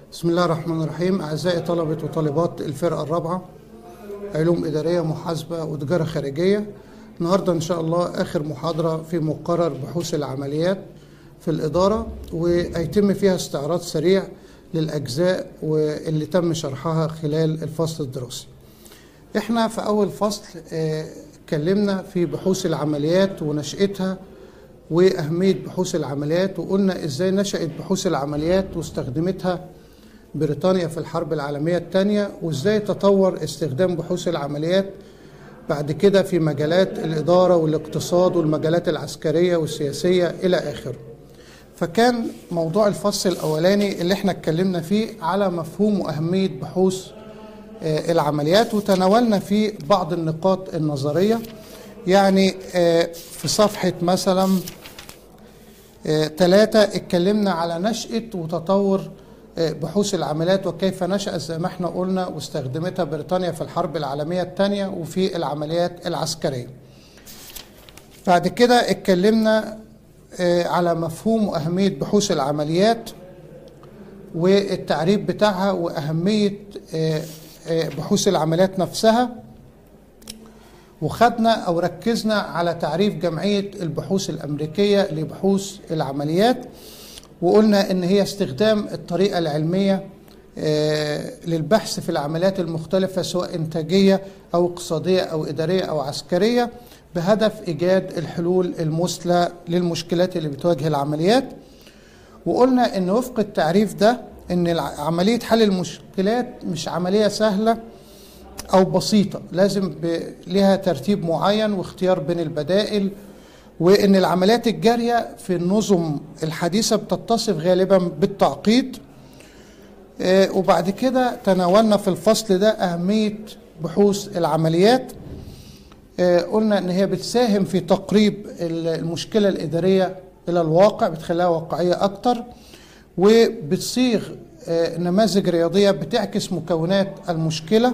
بسم الله الرحمن الرحيم أعزائي طلبة وطالبات الفرقة الرابعة علوم إدارية محاسبة وتجارة خارجية النهاردة إن شاء الله آخر محاضرة في مقرر بحوث العمليات في الإدارة وهيتم فيها استعراض سريع للأجزاء واللي تم شرحها خلال الفصل الدراسي احنا في أول فصل آه، اتكلمنا في بحوث العمليات ونشأتها وأهمية بحوث العمليات وقلنا إزاي نشأت بحوث العمليات واستخدمتها بريطانيا في الحرب العالمية الثانية وإزاي تطور استخدام بحوث العمليات بعد كده في مجالات الإدارة والاقتصاد والمجالات العسكرية والسياسية إلى آخره فكان موضوع الفصل الأولاني اللي احنا اتكلمنا فيه على مفهوم وأهمية بحوث آه، العمليات وتناولنا فيه بعض النقاط النظرية يعني آه، في صفحة مثلا ثلاثة اتكلمنا على نشأة وتطور آه، بحوث العمليات وكيف نشأت زي ما احنا قلنا واستخدمتها بريطانيا في الحرب العالمية الثانية وفي العمليات العسكرية بعد كده اتكلمنا آه، على مفهوم وأهمية بحوث العمليات والتعريف بتاعها وأهمية آه، آه، بحوث العمليات نفسها وخدنا او ركزنا على تعريف جمعيه البحوث الامريكيه لبحوث العمليات وقلنا ان هي استخدام الطريقه العلميه آه، للبحث في العمليات المختلفه سواء انتاجيه او اقتصاديه او اداريه او عسكريه بهدف ايجاد الحلول المثلى للمشكلات اللي بتواجه العمليات وقلنا ان وفق التعريف ده ان الع- عمليه حل المشكلات مش عمليه سهله او بسيطه لازم ب... لها ترتيب معين واختيار بين البدائل وان العمليات الجاريه في النظم الحديثه بتتصف غالبا بالتعقيد آه، وبعد كده تناولنا في الفصل ده اهميه بحوث العمليات آه، قلنا ان هي بتساهم في تقريب ال- المشكله الاداريه الى الواقع بتخليها واقعيه اكتر وبتصيغ آه، نماذج رياضيه بتعكس مكونات المشكله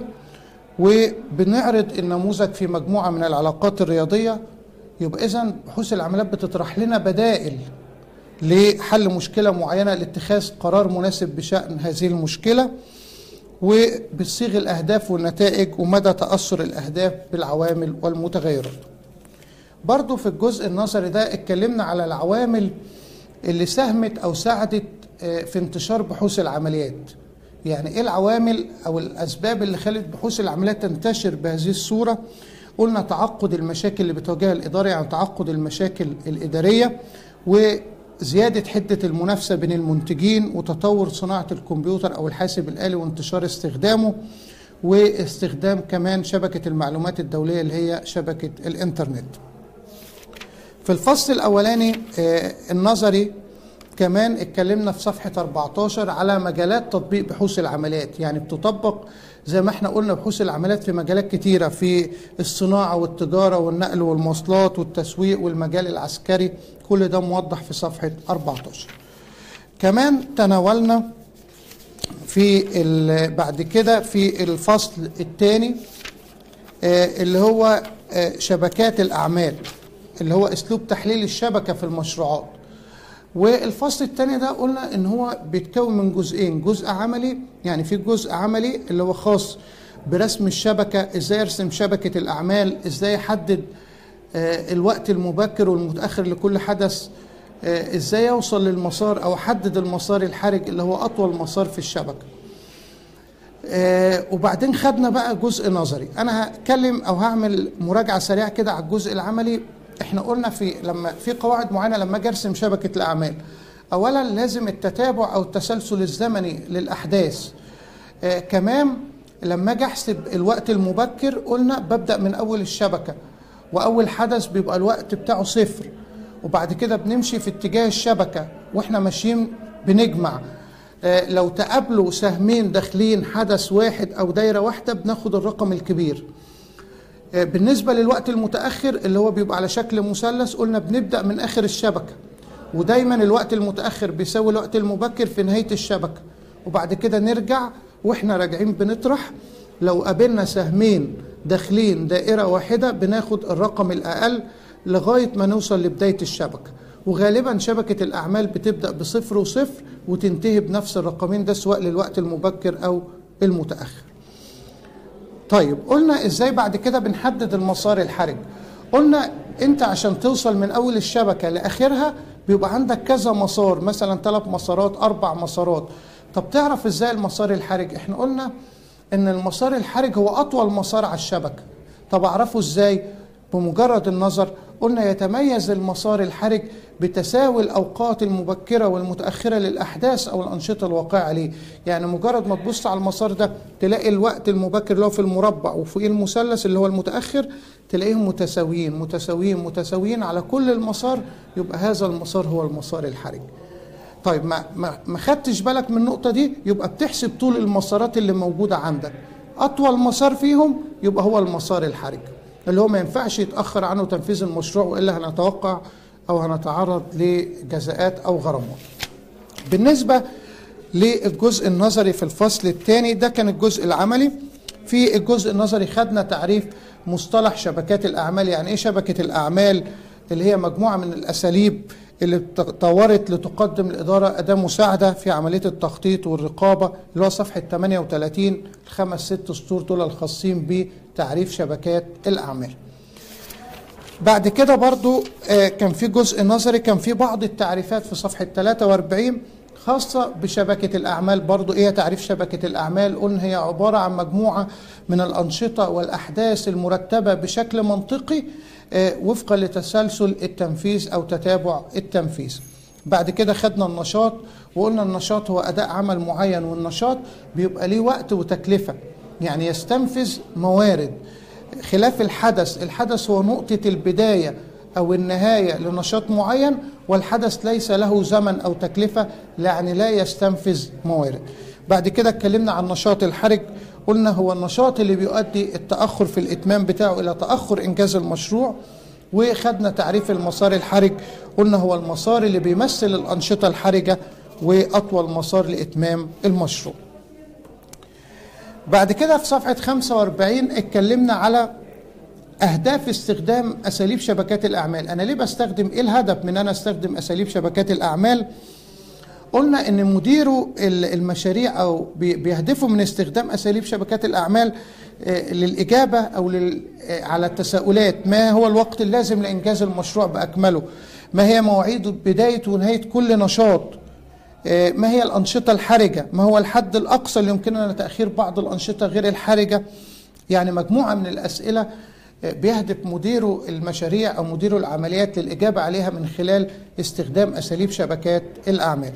وبنعرض النموذج في مجموعه من العلاقات الرياضيه يبقى اذا بحوث العمليات بتطرح لنا بدائل لحل مشكله معينه لاتخاذ قرار مناسب بشان هذه المشكله وبتصيغ الاهداف والنتائج ومدى تاثر الاهداف بالعوامل والمتغيرات برضو في الجزء النظري ده اتكلمنا على العوامل اللي ساهمت او ساعدت آه، في انتشار بحوث العمليات يعني ايه العوامل او الاسباب اللي خلت بحوث العمليات تنتشر بهذه الصوره قلنا تعقد المشاكل اللي بتواجهها الاداره يعني تعقد المشاكل الاداريه وزياده حده المنافسه بين المنتجين وتطور صناعه الكمبيوتر او الحاسب الالي وانتشار استخدامه واستخدام كمان شبكه المعلومات الدوليه اللي هي شبكه الانترنت في الفصل الاولاني آه، النظري كمان اتكلمنا في صفحه 14 على مجالات تطبيق بحوث العمليات يعني بتطبق زي ما احنا قلنا بحوث العمليات في مجالات كتيره في الصناعه والتجاره والنقل والمواصلات والتسويق والمجال العسكري كل ده موضح في صفحه 14 كمان تناولنا في ال- بعد كده في الفصل الثاني آه، اللي هو آه، شبكات الأعمال اللي هو أسلوب تحليل الشبكة في المشروعات والفصل الثاني ده قلنا ان هو بيتكون من جزئين جزء عملي يعني في جزء عملي اللي هو خاص برسم الشبكة ازاي يرسم شبكة الأعمال ازاي يحدد آه، الوقت المبكر والمتأخر لكل حدث آه، ازاي يوصل للمسار او حدد المسار الحرج اللي هو اطول مسار في الشبكه آه، وبعدين خدنا بقى جزء نظري انا هتكلم او هعمل مراجعه سريعه كده على الجزء العملي احنا قلنا في لما في قواعد معينه لما اجي ارسم شبكه الاعمال اولا لازم التتابع او التسلسل الزمني للاحداث آه كمان لما اجي احسب الوقت المبكر قلنا ببدا من اول الشبكه واول حدث بيبقى الوقت بتاعه صفر وبعد كده بنمشي في اتجاه الشبكه واحنا ماشيين بنجمع آه، لو تقابلوا سهمين داخلين حدث واحد او دايره واحده بناخد الرقم الكبير آه، بالنسبه للوقت المتاخر اللي هو بيبقى على شكل مثلث قلنا بنبدا من اخر الشبكه ودايما الوقت المتاخر بيساوي الوقت المبكر في نهايه الشبكه وبعد كده نرجع واحنا راجعين بنطرح لو قابلنا سهمين داخلين دائره واحده بناخد الرقم الاقل لغايه ما نوصل لبدايه الشبكه وغالبا شبكة الأعمال بتبدأ بصفر وصفر وتنتهي بنفس الرقمين ده سواء للوقت المبكر أو المتأخر طيب قلنا ازاي بعد كده بنحدد المسار الحرج قلنا انت عشان توصل من اول الشبكة لاخرها بيبقى عندك كذا مسار مثلا ثلاث مسارات اربع مسارات طب تعرف ازاي المسار الحرج احنا قلنا ان المسار الحرج هو اطول مسار على الشبكة طب اعرفه ازاي بمجرد النظر قلنا يتميز المسار الحرج بتساوي الاوقات المبكره والمتاخره للاحداث او الانشطه الواقعه عليه يعني مجرد ما تبص على المسار ده تلاقي الوقت المبكر اللي هو في المربع وفوقيه المثلث اللي هو المتاخر تلاقيهم متساويين متساويين متساويين على كل المسار يبقى هذا المسار هو المسار الحرج طيب ما ما ما خدتش بالك من النقطه دي يبقى بتحسب طول المسارات اللي موجوده عندك اطول مسار فيهم يبقى هو المسار الحرج اللي هو ما ينفعش يتاخر عنه تنفيذ المشروع والا هنتوقع او هنتعرض لجزاءات او غرامات. بالنسبه للجزء النظري في الفصل الثاني ده كان الجزء العملي في الجزء النظري خدنا تعريف مصطلح شبكات الاعمال يعني ايه شبكه الاعمال اللي هي مجموعه من الاساليب اللي طورت لتقدم الإدارة أداة مساعدة في عملية التخطيط والرقابة اللي هو صفحة 38 الخمس ست سطور دول الخاصين بتعريف شبكات الأعمال بعد كده برضو كان في جزء نظري كان في بعض التعريفات في صفحة 43 خاصة بشبكة الأعمال برضو إيه تعريف شبكة الأعمال قلنا هي عبارة عن مجموعة من الأنشطة والأحداث المرتبة بشكل منطقي وفقا لتسلسل التنفيذ او تتابع التنفيذ بعد كده خدنا النشاط وقلنا النشاط هو اداء عمل معين والنشاط بيبقى ليه وقت وتكلفه يعني يستنفذ موارد خلاف الحدث الحدث هو نقطه البدايه او النهايه لنشاط معين والحدث ليس له زمن او تكلفه يعني لا يستنفذ موارد بعد كده اتكلمنا عن النشاط الحرج قلنا هو النشاط اللي بيؤدي التأخر في الإتمام بتاعه إلى تأخر إنجاز المشروع وخدنا تعريف المسار الحرج قلنا هو المسار اللي بيمثل الأنشطة الحرجة وأطول مسار لإتمام المشروع بعد كده في صفحة 45 اتكلمنا على أهداف استخدام أساليب شبكات الأعمال أنا ليه بستخدم إيه الهدف من أنا أستخدم أساليب شبكات الأعمال قلنا ان مديرو المشاريع او بيهدفوا من استخدام اساليب شبكات الاعمال للاجابه او على التساؤلات ما هو الوقت اللازم لانجاز المشروع باكمله ما هي مواعيد بدايه ونهايه كل نشاط ما هي الانشطه الحرجه ما هو الحد الاقصى اللي يمكننا تاخير بعض الانشطه غير الحرجه يعني مجموعه من الاسئله بيهدف مدير المشاريع او مدير العمليات للاجابه عليها من خلال استخدام اساليب شبكات الاعمال.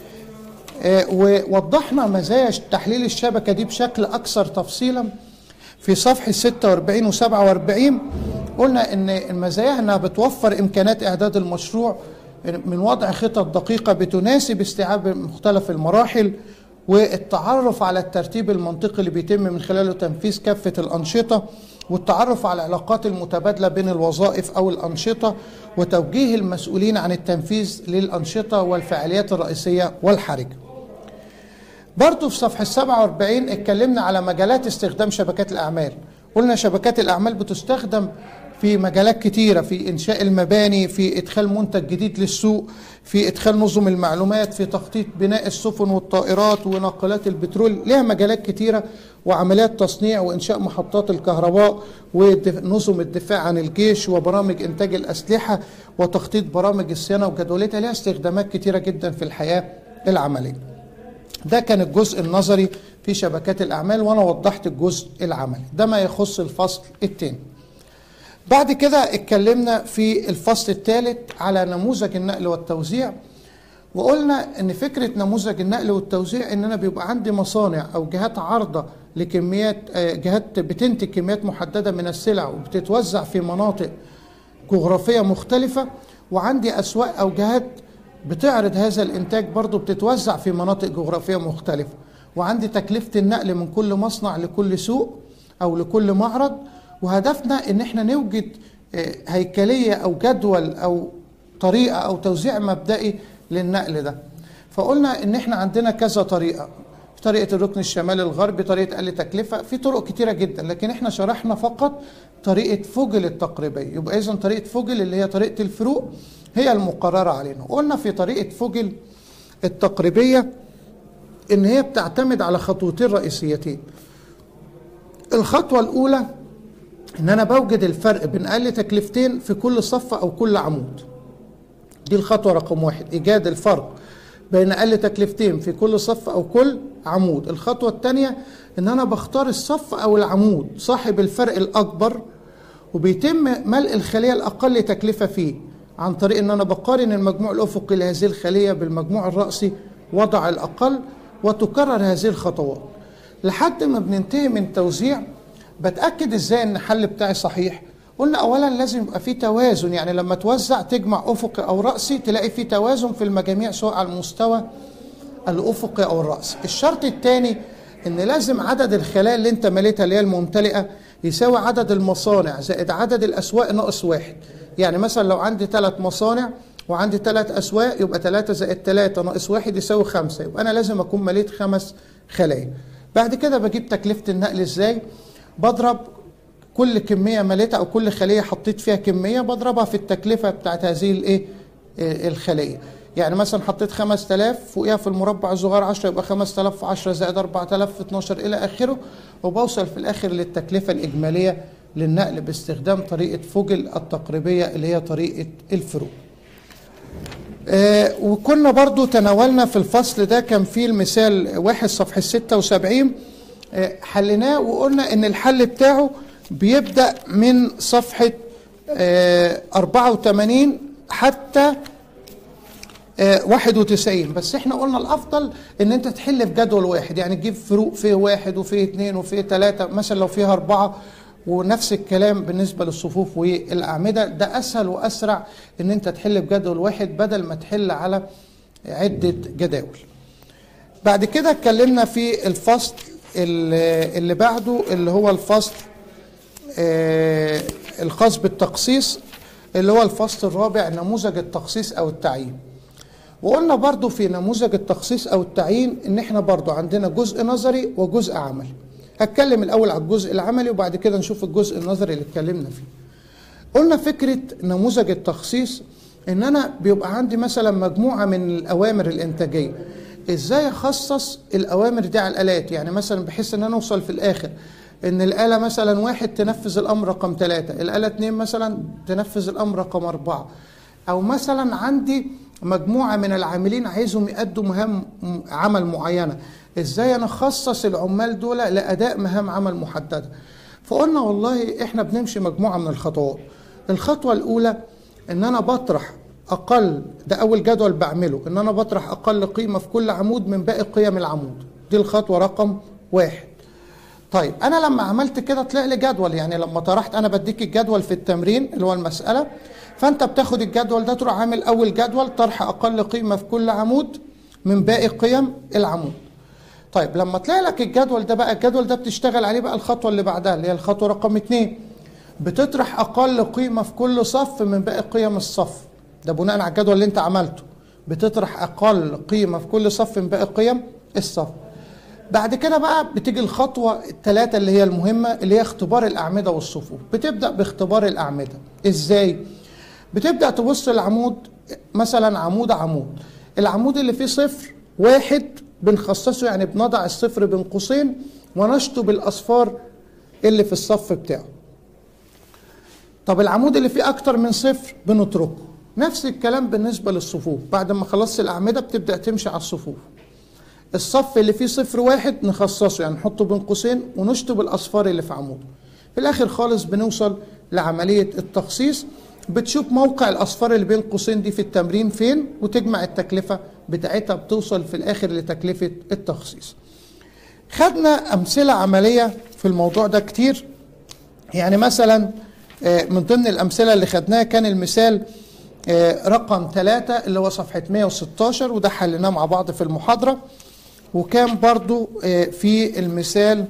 ووضحنا مزايا تحليل الشبكه دي بشكل اكثر تفصيلا في صفحه 46 و 47 قلنا ان مزاياها انها بتوفر امكانات اعداد المشروع من وضع خطط دقيقه بتناسب استيعاب مختلف المراحل والتعرف على الترتيب المنطقي اللي بيتم من خلاله تنفيذ كافه الانشطه والتعرف على العلاقات المتبادله بين الوظائف او الانشطه وتوجيه المسؤولين عن التنفيذ للانشطه والفعاليات الرئيسيه والحرجه. برضه في صفحه 47 اتكلمنا على مجالات استخدام شبكات الاعمال. قلنا شبكات الاعمال بتستخدم في مجالات كتيرة في إنشاء المباني في إدخال منتج جديد للسوق في إدخال نظم المعلومات في تخطيط بناء السفن والطائرات وناقلات البترول لها مجالات كتيرة وعمليات تصنيع وإنشاء محطات الكهرباء ونظم الدفاع عن الجيش وبرامج إنتاج الأسلحة وتخطيط برامج الصيانة وجدولتها لها استخدامات كتيرة جدا في الحياة العملية ده كان الجزء النظري في شبكات الأعمال وأنا وضحت الجزء العملي ده ما يخص الفصل الثاني بعد كده اتكلمنا في الفصل الثالث على نموذج النقل والتوزيع وقلنا ان فكره نموذج النقل والتوزيع ان انا بيبقى عندي مصانع او جهات عارضه لكميات جهات بتنتج كميات محدده من السلع وبتتوزع في مناطق جغرافيه مختلفه وعندي اسواق او جهات بتعرض هذا الانتاج برضه بتتوزع في مناطق جغرافيه مختلفه وعندي تكلفه النقل من كل مصنع لكل سوق او لكل معرض وهدفنا ان احنا نوجد هيكليه او جدول او طريقه او توزيع مبدئي للنقل ده فقلنا ان احنا عندنا كذا طريقه طريقة الركن الشمالي الغربي طريقة أقل تكلفة في طرق كتيرة جدا لكن احنا شرحنا فقط طريقة فوجل التقريبية يبقى إذا طريقة فوجل اللي هي طريقة الفروق هي المقررة علينا قلنا في طريقة فوجل التقريبية إن هي بتعتمد على خطوتين رئيسيتين الخطوة الأولى إن أنا بوجد الفرق بين أقل تكلفتين في كل صف أو كل عمود دي الخطوة رقم واحد إيجاد الفرق بين أقل تكلفتين في كل صف أو كل عمود الخطوة الثانية إن أنا بختار الصف أو العمود صاحب الفرق الأكبر وبيتم ملء الخلية الأقل تكلفة فيه عن طريق إن أنا بقارن المجموع الأفقي لهذه الخلية بالمجموع الرأسي وضع الأقل وتكرر هذه الخطوات لحد ما بننتهي من توزيع بتأكد إزاي إن الحل بتاعي صحيح قلنا اولا لازم يبقى في توازن يعني لما توزع تجمع افقي او راسي تلاقي في توازن في المجاميع سواء على المستوى الافقي او الراسي الشرط الثاني ان لازم عدد الخلايا اللي انت مليتها اللي هي الممتلئه يساوي عدد المصانع زائد عدد الاسواق ناقص واحد يعني مثلا لو عندي ثلاث مصانع وعندي ثلاث اسواق يبقى ثلاثة زائد ثلاثة ناقص واحد يساوي خمسة يبقى انا لازم اكون مليت خمس خلايا بعد كده بجيب تكلفة النقل ازاي بضرب كل كمية مليتها أو كل خلية حطيت فيها كمية بضربها في التكلفة بتاعت هذه الإيه الخلية يعني مثلا حطيت 5000 فوقيها في المربع الصغير 10 يبقى 5000 في 10 زائد 4000 في 12 إلى آخره وبوصل في الآخر للتكلفة الإجمالية للنقل باستخدام طريقة فوجل التقريبية اللي هي طريقة الفروق آه وكنا برضو تناولنا في الفصل ده كان في المثال واحد صفحة 76 آه حليناه وقلنا ان الحل بتاعه بيبدأ من صفحة آه 84 حتى آه 91 بس احنا قلنا الافضل ان انت تحل في جدول واحد يعني تجيب فروق فيه واحد وفيه اثنين وفيه ثلاثة مثلا لو فيها اربعة ونفس الكلام بالنسبة للصفوف والأعمدة ده أسهل وأسرع إن أنت تحل بجدول واحد بدل ما تحل على عدة جداول بعد كده اتكلمنا في الفصل اللي بعده اللي هو الفصل آه الخاص بالتخصيص اللي هو الفصل الرابع نموذج التخصيص أو التعيين وقلنا برضو في نموذج التخصيص أو التعيين إن احنا برضو عندنا جزء نظري وجزء عملي هتكلم الاول على الجزء العملي وبعد كده نشوف الجزء النظري اللي اتكلمنا فيه قلنا فكره نموذج التخصيص ان انا بيبقى عندي مثلا مجموعه من الاوامر الانتاجيه ازاي اخصص الاوامر دي على الالات يعني مثلا بحيث ان انا اوصل في الاخر ان الاله مثلا واحد تنفذ الامر رقم ثلاثة الاله اتنين مثلا تنفذ الامر رقم أربعة او مثلا عندي مجموعه من العاملين عايزهم يأدوا مهام عمل معينه ازاي انا اخصص العمال دول لاداء مهام عمل محدده فقلنا والله احنا بنمشي مجموعه من الخطوات الخطوه الاولى ان انا بطرح اقل ده اول جدول بعمله ان انا بطرح اقل قيمه في كل عمود من باقي قيم العمود دي الخطوه رقم واحد طيب انا لما عملت كده طلع لي جدول يعني لما طرحت انا بديك الجدول في التمرين اللي هو المساله فانت بتاخد الجدول ده تروح عامل اول جدول طرح اقل قيمه في كل عمود من باقي قيم العمود طيب لما طلع لك الجدول ده بقى الجدول ده بتشتغل عليه بقى الخطوه اللي بعدها اللي هي الخطوه رقم اتنين بتطرح اقل قيمه في كل صف من باقي قيم الصف ده بناء على الجدول اللي انت عملته بتطرح اقل قيمه في كل صف من باقي قيم الصف بعد كده بقى بتيجي الخطوه الثلاثه اللي هي المهمه اللي هي اختبار الاعمده والصفوف بتبدا باختبار الاعمده ازاي بتبدا تبص العمود مثلا عمود عمود العمود اللي فيه صفر واحد بنخصصه يعني بنضع الصفر بين قوسين ونشطب الاصفار اللي في الصف بتاعه طب العمود اللي فيه اكتر من صفر بنتركه نفس الكلام بالنسبة للصفوف بعد ما خلصت الأعمدة بتبدأ تمشي على الصفوف الصف اللي فيه صفر واحد نخصصه يعني نحطه بين قوسين ونشطب الأصفار اللي في عموده في الآخر خالص بنوصل لعملية التخصيص بتشوف موقع الأصفار اللي بين قوسين دي في التمرين فين وتجمع التكلفة بتاعتها بتوصل في الآخر لتكلفة التخصيص خدنا أمثلة عملية في الموضوع ده كتير يعني مثلا من ضمن الأمثلة اللي خدناها كان المثال رقم ثلاثة اللي هو صفحة 116 وده حليناه مع بعض في المحاضرة وكان برضو في المثال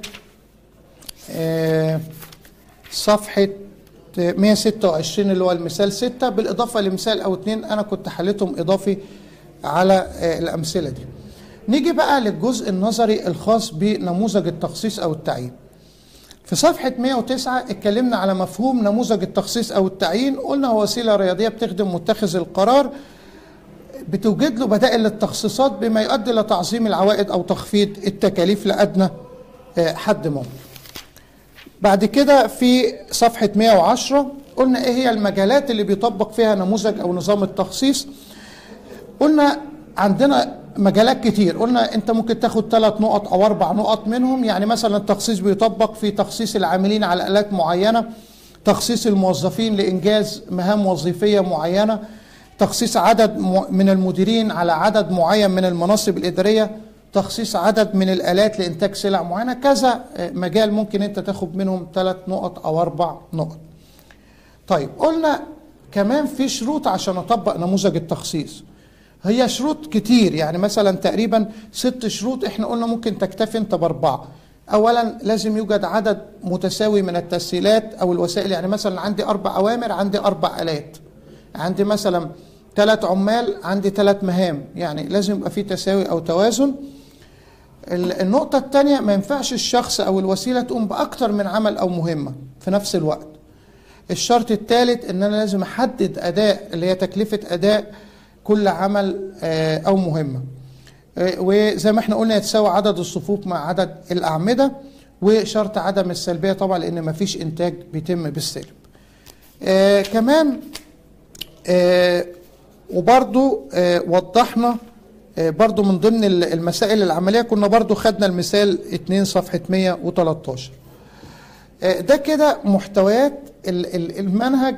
صفحة 126 اللي هو المثال 6 بالإضافة لمثال أو اتنين أنا كنت حليتهم إضافي على الأمثلة دي نيجي بقى للجزء النظري الخاص بنموذج التخصيص او التعيين في صفحة 109 اتكلمنا على مفهوم نموذج التخصيص أو التعيين قلنا هو وسيلة رياضية بتخدم متخذ القرار بتوجد له بدائل للتخصيصات بما يؤدي إلى تعظيم العوائد أو تخفيض التكاليف لأدنى حد ممكن بعد كده في صفحة 110 قلنا إيه هي المجالات اللي بيطبق فيها نموذج أو نظام التخصيص قلنا عندنا مجالات كتير قلنا انت ممكن تاخد ثلاث نقط او اربع نقط منهم يعني مثلا التخصيص بيطبق في تخصيص العاملين على الات معينه تخصيص الموظفين لانجاز مهام وظيفيه معينه تخصيص عدد من المديرين على عدد معين من المناصب الاداريه تخصيص عدد من الالات لانتاج سلع معينه كذا مجال ممكن انت تاخد منهم ثلاث نقط او اربع نقط طيب قلنا كمان في شروط عشان اطبق نموذج التخصيص هي شروط كتير يعني مثلا تقريبا ست شروط احنا قلنا ممكن تكتفي انت باربعه اولا لازم يوجد عدد متساوي من التسهيلات او الوسائل يعني مثلا عندي اربع اوامر عندي اربع الات عندي مثلا ثلاث عمال عندي ثلاث مهام يعني لازم يبقى في تساوي او توازن النقطة الثانية ما ينفعش الشخص أو الوسيلة تقوم بأكتر من عمل أو مهمة في نفس الوقت الشرط الثالث أن أنا لازم أحدد أداء اللي هي تكلفة أداء كل عمل او مهمه وزي ما احنا قلنا يتساوي عدد الصفوف مع عدد الاعمده وشرط عدم السلبيه طبعا لان ما فيش انتاج بيتم بالسلب آه كمان آه وبرضو آه وضحنا آه برضو من ضمن المسائل العمليه كنا برضو خدنا المثال 2 صفحه 113 آه ده كده محتويات المنهج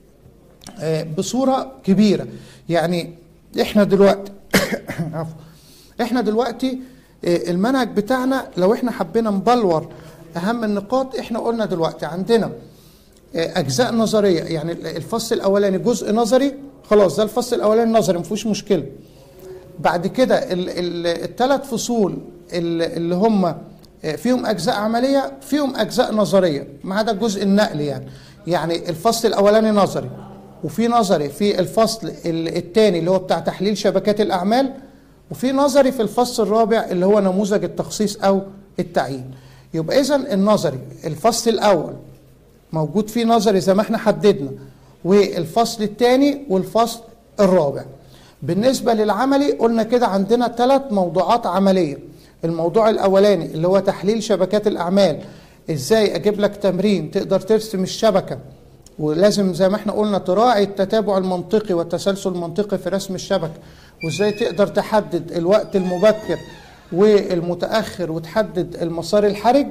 بصوره كبيره يعني احنا دلوقتي عفوا احنا دلوقتي المنهج بتاعنا لو احنا حبينا نبلور اهم النقاط احنا قلنا دلوقتي عندنا اجزاء نظريه يعني الفصل الاولاني جزء نظري خلاص ده الفصل الاولاني نظري ما فيهوش مشكله بعد كده الثلاث فصول اللي هم فيهم اجزاء عمليه فيهم اجزاء نظريه ما عدا الجزء النقلي يعني يعني الفصل الاولاني نظري وفي نظري في الفصل الثاني اللي هو بتاع تحليل شبكات الاعمال وفي نظري في الفصل الرابع اللي هو نموذج التخصيص او التعيين يبقى اذا النظري الفصل الاول موجود فيه نظري زي ما احنا حددنا والفصل الثاني والفصل الرابع بالنسبه للعملي قلنا كده عندنا ثلاث موضوعات عمليه الموضوع الاولاني اللي هو تحليل شبكات الاعمال ازاي اجيب لك تمرين تقدر ترسم الشبكه ولازم زي ما احنا قلنا تراعي التتابع المنطقي والتسلسل المنطقي في رسم الشبكه وازاي تقدر تحدد الوقت المبكر والمتاخر وتحدد المسار الحرج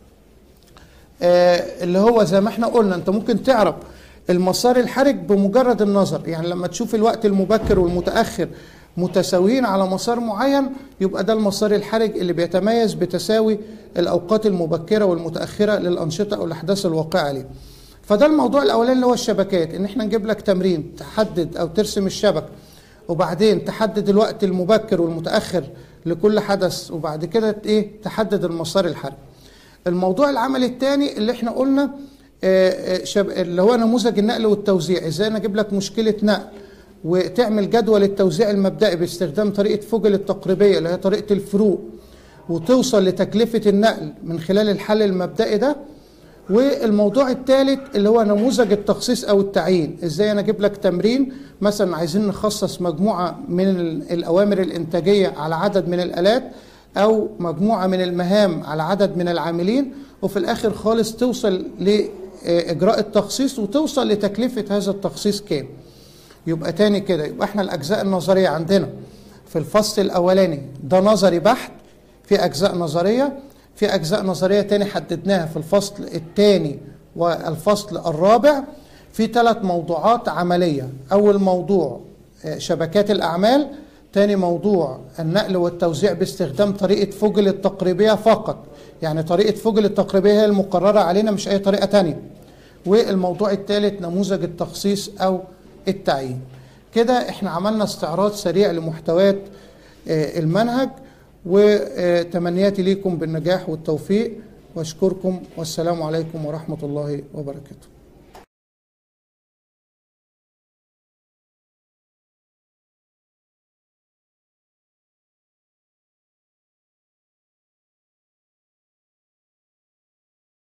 آه اللي هو زي ما احنا قلنا انت ممكن تعرف المسار الحرج بمجرد النظر يعني لما تشوف الوقت المبكر والمتاخر متساويين على مسار معين يبقى ده المسار الحرج اللي بيتميز بتساوي الاوقات المبكره والمتاخره للانشطه او الاحداث الواقعه عليه فده الموضوع الاولاني اللي هو الشبكات ان احنا نجيب لك تمرين تحدد او ترسم الشبكه وبعدين تحدد الوقت المبكر والمتاخر لكل حدث وبعد كده ايه تحدد المسار الحرج الموضوع العملي الثاني اللي احنا قلنا اللي هو نموذج النقل والتوزيع ازاي انا اجيب لك مشكله نقل وتعمل جدول التوزيع المبدئي باستخدام طريقه فوجل التقريبيه اللي هي طريقه الفروق وتوصل لتكلفه النقل من خلال الحل المبدئي ده والموضوع الثالث اللي هو نموذج التخصيص او التعيين ازاي انا اجيب لك تمرين مثلا عايزين نخصص مجموعه من الاوامر الانتاجيه على عدد من الالات او مجموعه من المهام على عدد من العاملين وفي الاخر خالص توصل لاجراء التخصيص وتوصل لتكلفه هذا التخصيص كام يبقى تاني كده يبقى احنا الاجزاء النظريه عندنا في الفصل الاولاني ده نظري بحت في اجزاء نظريه في أجزاء نظرية تاني حددناها في الفصل الثاني والفصل الرابع في ثلاث موضوعات عملية أول موضوع شبكات الأعمال تاني موضوع النقل والتوزيع باستخدام طريقة فوجل التقريبية فقط يعني طريقة فوجل التقريبية هي المقررة علينا مش أي طريقة تانية والموضوع الثالث نموذج التخصيص أو التعيين كده احنا عملنا استعراض سريع لمحتويات المنهج وتمنياتي ليكم بالنجاح والتوفيق واشكركم والسلام عليكم ورحمه الله وبركاته